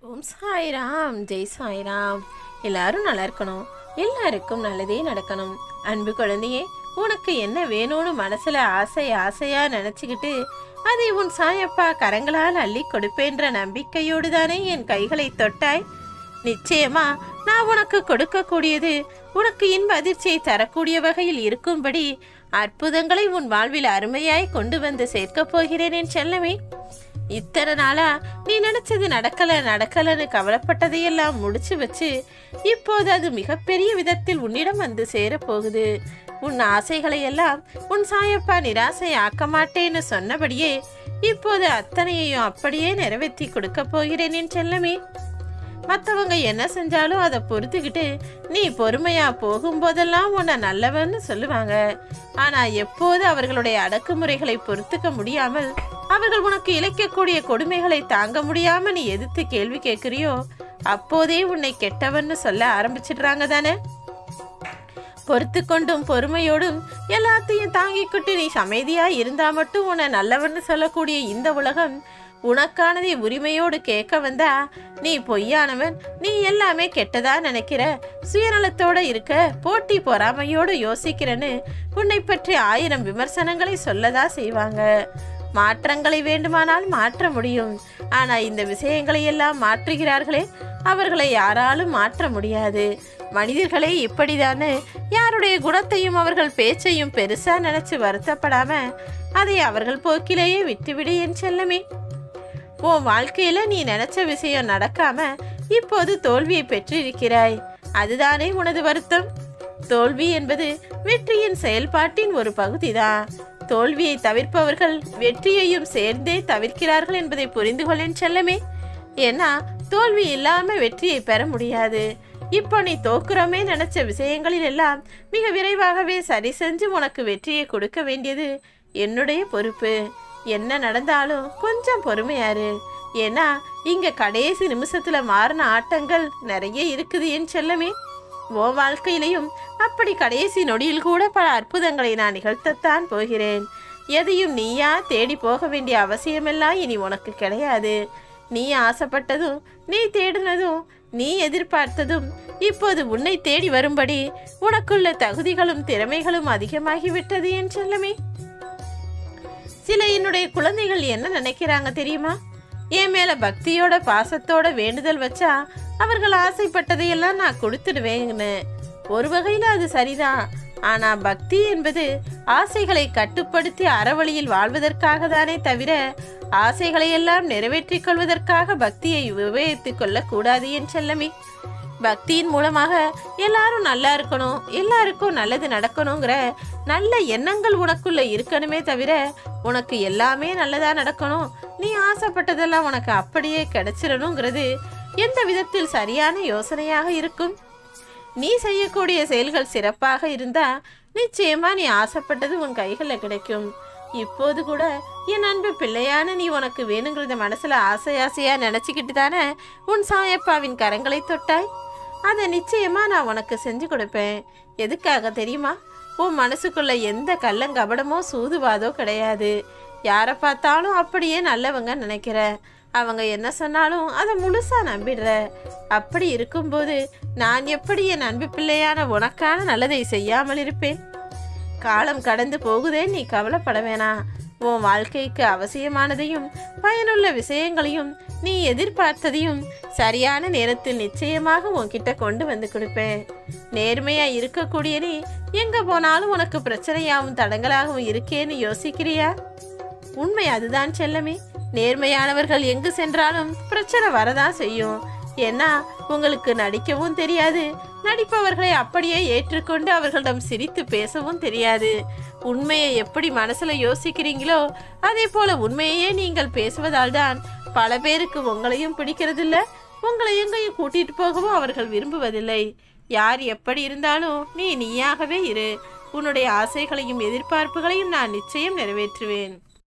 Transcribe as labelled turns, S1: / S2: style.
S1: ஓம் சாய்ராம் ஜெய் சாய்ராம் எல்லாரும் நல்லா இருக்கணும் எல்லாருக்கும் நல்லதே நடக்கணும் அன்பு குழந்தையே உனக்கு என்ன வேணும்னு மனசுல ஆசை ஆசையா நினைச்சுக்கிட்டு அதை உன் சாயப்பா கரங்களால் அள்ளி கொடுப்பேன்ற நம்பிக்கையோடு தானே என் கைகளை தொட்டாய் நிச்சயமா நான் உனக்கு கொடுக்கக்கூடியது உனக்கு இன்ப அதிர்ச்சியை தரக்கூடிய வகையில் இருக்கும்படி அற்புதங்களை உன் வாழ்வில் அருமையாய் கொண்டு வந்து சேர்க்கப் போகிறேன் என் செல்லமே இத்தனை நாளா நீ நினைச்சது நடக்கல நடக்கலன்னு கவலைப்பட்டதையெல்லாம் முடிச்சு வச்சு இப்போது அது மிகப்பெரிய விதத்தில் உன்னிடம் வந்து சேரப்போகுது உன் ஆசைகளை எல்லாம் உன் சாயப்பா நிராசை ஆக்க மாட்டேன்னு சொன்னபடியே இப்போது அத்தனையையும் அப்படியே நிறைவேற்றி கொடுக்க போகிறேன் என் செல்லமே மற்றவங்க என்ன செஞ்சாலும் அதை பொறுத்துக்கிட்டு நீ பொறுமையா போகும்போதெல்லாம் உன்னை நல்லவன்னு சொல்லுவாங்க ஆனா எப்போது அவர்களுடைய அடக்குமுறைகளை பொறுத்துக்க முடியாமல் அவர்கள் உனக்கு இழைக்கக்கூடிய கொடுமைகளை தாங்க முடியாம நீ எதிர்த்து கேள்வி கேட்கிறியோ அப்போதே உன்னை கெட்டவன்னு சொல்ல ஆரம்பிச்சிடுறாங்க தானே பொறுத்து கொண்டும் பொறுமையோடும் எல்லாத்தையும் தாங்கிக்கிட்டு நீ அமைதியா இருந்தா மட்டும் உன்னை நல்லவன்னு சொல்லக்கூடிய இந்த உலகம் உனக்கானதை உரிமையோடு கேட்க வந்தா நீ பொய்யானவன் நீ எல்லாமே கெட்டதா நினைக்கிற சுயநலத்தோட இருக்க போட்டி பொறாமையோடு யோசிக்கிறன்னு உன்னை பற்றி ஆயிரம் விமர்சனங்களை சொல்லதா செய்வாங்க மாற்றங்களை வேண்டுமானால் மாற்ற முடியும் ஆனா இந்த விஷயங்களை எல்லாம் மாற்றுகிறார்களே அவர்களை யாராலும் மாற்ற முடியாது மனிதர்களே இப்படிதானே யாருடைய குணத்தையும் அவர்கள் பேச்சையும் பெருசா நினைச்சு வருத்தப்படாம அதை அவர்கள் போக்கிலேயே விட்டுவிடு என் செல்லமே உன் வாழ்க்கையில நீ நினைச்ச விஷயம் நடக்காம இப்போது தோல்வியை பெற்றிருக்கிறாய் அதுதானே உனது வருத்தம் தோல்வி என்பது வெற்றியின் செயல்பாட்டின் ஒரு பகுதிதான் தோல்வியை தவிர்ப்பவர்கள் வெற்றியையும் சேர்ந்தே தவிர்க்கிறார்கள் என்பதை புரிந்து கொள்ளேன் செல்லமே ஏன்னா தோல்வி இல்லாம வெற்றியை பெற முடியாது இப்போ நீ தோக்குறோமே நினைச்ச விஷயங்களில் எல்லாம் மிக விரைவாகவே சரி செஞ்சு உனக்கு வெற்றியை கொடுக்க வேண்டியது என்னுடைய பொறுப்பு என்ன நடந்தாலும் கொஞ்சம் பொறுமையாரு ஏன்னா இங்க கடைசி நிமிஷத்துல மாறின ஆட்டங்கள் நிறைய இருக்குது என் செல்லமே ஓ வாழ்க்கையிலையும் அப்படி கடைசி நொடியில் கூட பல அற்புதங்களை நான் நிகழ்த்தத்தான் போகிறேன் எதையும் நீயா தேடி போக வேண்டிய அவசியமெல்லாம் இனி உனக்கு கிடையாது நீ ஆசைப்பட்டதும் நீ தேடினதும் நீ எதிர்பார்த்ததும் இப்போது உன்னை தேடி வரும்படி உனக்குள்ள தகுதிகளும் திறமைகளும் அதிகமாகிவிட்டது என் செல்லமே சில என்னுடைய குழந்தைகள் என்ன நினைக்கிறாங்க தெரியுமா என் மேல பக்தியோட பாசத்தோட வேண்டுதல் வச்சா அவர்கள் ஆசைப்பட்டதையெல்லாம் நான் கொடுத்துடுவேன்னு ஒரு வகையில அது சரிதான் ஆனா பக்தி என்பது ஆசைகளை கட்டுப்படுத்தி அறவழியில் வாழ்வதற்காக தானே தவிர ஆசைகளை எல்லாம் நிறைவேற்றிக் கொள்வதற்காக பக்தியை உபயோகித்துக் கொள்ளக்கூடாது என் செல்லமே பக்தியின் மூலமாக எல்லாரும் நல்லா இருக்கணும் எல்லாருக்கும் நல்லது நடக்கணுங்கிற நல்ல எண்ணங்கள் உனக்குள்ள இருக்கணுமே தவிர உனக்கு எல்லாமே நல்லதா நடக்கணும் நீ ஆசைப்பட்டதெல்லாம் உனக்கு அப்படியே கிடைச்சிடணுங்கிறது எந்த விதத்தில் சரியான யோசனையாக இருக்கும் நீ செய்யக்கூடிய செயல்கள் சிறப்பாக இருந்தா நிச்சயமா நீ ஆசைப்பட்டது உன் கைகளில் கிடைக்கும் இப்போது கூட என் அன்பு பிள்ளையான நீ உனக்கு வேணுங்கிறத மனசுல ஆசை ஆசையா நினைச்சுக்கிட்டு தானே உன் சாயப்பாவின் கரங்களை தொட்டாய் அதை நிச்சயமா நான் உனக்கு செஞ்சு கொடுப்பேன் எதுக்காக தெரியுமா உன் மனசுக்குள்ள எந்த கள்ளங்கபடமோ சூதுவாதோ கிடையாது யாரை பார்த்தாலும் அப்படியே நல்லவங்க நினைக்கிற அவங்க என்ன சொன்னாலும் அதை முழுசா நம்பிடுற அப்படி இருக்கும்போது நான் எப்படி என் அன்பு பிள்ளையான உனக்கான நல்லதை செய்யாமல் இருப்பேன் காலம் கடந்து போகுதே நீ கவலைப்பட வேணாம் உன் வாழ்க்கைக்கு அவசியமானதையும் பயனுள்ள விஷயங்களையும் நீ எதிர்பார்த்ததையும் சரியான நேரத்தில் நிச்சயமாக உன்கிட்ட கொண்டு வந்து கொடுப்பேன் நேர்மையா இருக்கக்கூடிய நீ எங்க போனாலும் உனக்கு பிரச்சனையாகவும் தடங்களாகவும் இருக்கேன்னு யோசிக்கிறியா உண்மை அதுதான் செல்லமே நேர்மையானவர்கள் எங்கு சென்றாலும் பிரச்சனை வரதான் செய்யும் ஏன்னா உங்களுக்கு நடிக்கவும் தெரியாது நடிப்பவர்களை அப்படியே ஏற்றுக்கொண்டு அவர்களிடம் சிரித்து பேசவும் தெரியாது உண்மையை எப்படி மனசுல யோசிக்கிறீங்களோ அதே போல உண்மையே நீங்கள் பேசுவதால் தான் பல பேருக்கு உங்களையும் பிடிக்கிறதில்ல உங்களை எங்கேயும் கூட்டிட்டு போகவும் அவர்கள் விரும்புவதில்லை யார் எப்படி இருந்தாலும் நீ நீயாகவே இரு உன்னுடைய ஆசைகளையும் எதிர்பார்ப்புகளையும் நான் நிச்சயம் நிறைவேற்றுவேன்